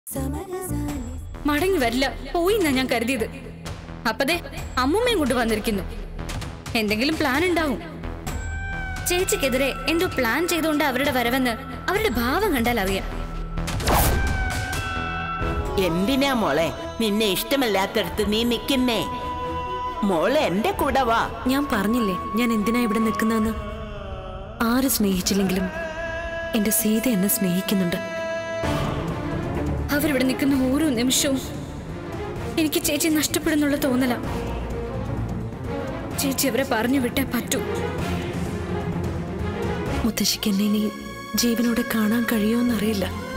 മടങ്ങി വരില്ല പോയി എന്നാ ഞാൻ കരുതിയത് അപ്പതേ അമ്മുമ്മയും കൊണ്ട് വന്നിരിക്കുന്നു എന്തെങ്കിലും പ്ലാൻ ഉണ്ടാവും ചേച്ചിക്കെതിരെ എന്തോ പ്ലാൻ ചെയ്തുകൊണ്ട് അവരുടെ വരവെന്ന് അവരുടെ ഭാവം കണ്ടാൽ അറിയാം എന്തിനാ മോളെ നിന്നെ ഇഷ്ടമല്ലാത്തടത്ത് നീ നിക്കുന്നേ മോളെ എന്റെ കൂടെ വാ ഞാൻ പറഞ്ഞില്ലേ ഞാൻ എന്തിനാ ഇവിടെ നിൽക്കുന്നതെന്ന് ആര് സ്നേഹിച്ചില്ലെങ്കിലും എന്റെ സീത എന്നെ സ്നേഹിക്കുന്നുണ്ട് അവരിവിടെ നിൽക്കുന്ന ഓരോ നിമിഷവും എനിക്ക് ചേച്ചി നഷ്ടപ്പെടുന്നുള്ള തോന്നല ചേച്ചി അവരെ പറഞ്ഞു വിട്ടേ പറ്റൂ മുത്തശ്ശിക്ക് എന്നെ ഇനി ജീവനോടെ കാണാൻ കഴിയുമോന്നറിയില്ല